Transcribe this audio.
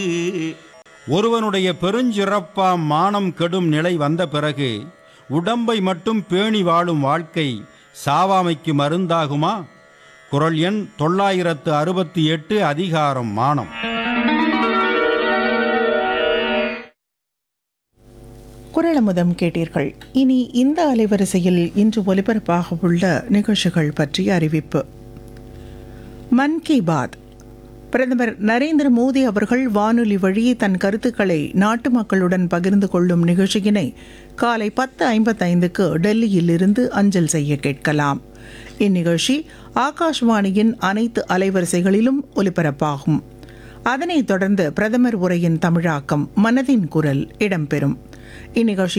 ஒருவனுடைய பெருஞ்சிறப்பாம் மானம் கெடும் நிலை வந்த பிறகு உடம்பை மட்டும் பேணி வாழும் வாழ்க்கை சாவாமைக்கு மருந்தாகுமா குரல் எண் தொள்ளாயிரத்து அறுபத்தி எட்டு அதிகாரம் மானம் குரலமுதம் கேட்டீர்கள் இனி இந்த அலைவரிசையில் இன்று ஒலிபரப்பாக உள்ள நிகழ்ச்சிகள் பற்றிய அறிவிப்பு மன் கி பாத் பிரதமர் நரேந்திர மோடி அவர்கள் வானொலி வழி தன் கருத்துக்களை நாட்டு மக்களுடன் பகிர்ந்து கொள்ளும் நிகழ்ச்சியினை காலை பத்து ஐம்பத்தைந்துக்கு டெல்லியில் இருந்து அஞ்சல் செய்ய கேட்கலாம் இந்நிகழ்ச்சி ஆகாஷ்வாணியின் அனைத்து அலைவரிசைகளிலும் ஒலிபரப்பாகும் அதனைத் தொடர்ந்து பிரதமர் உரையின் தமிழாக்கம் மனதின் குரல் இடம்பெறும் இந்நிகழ்ச்சி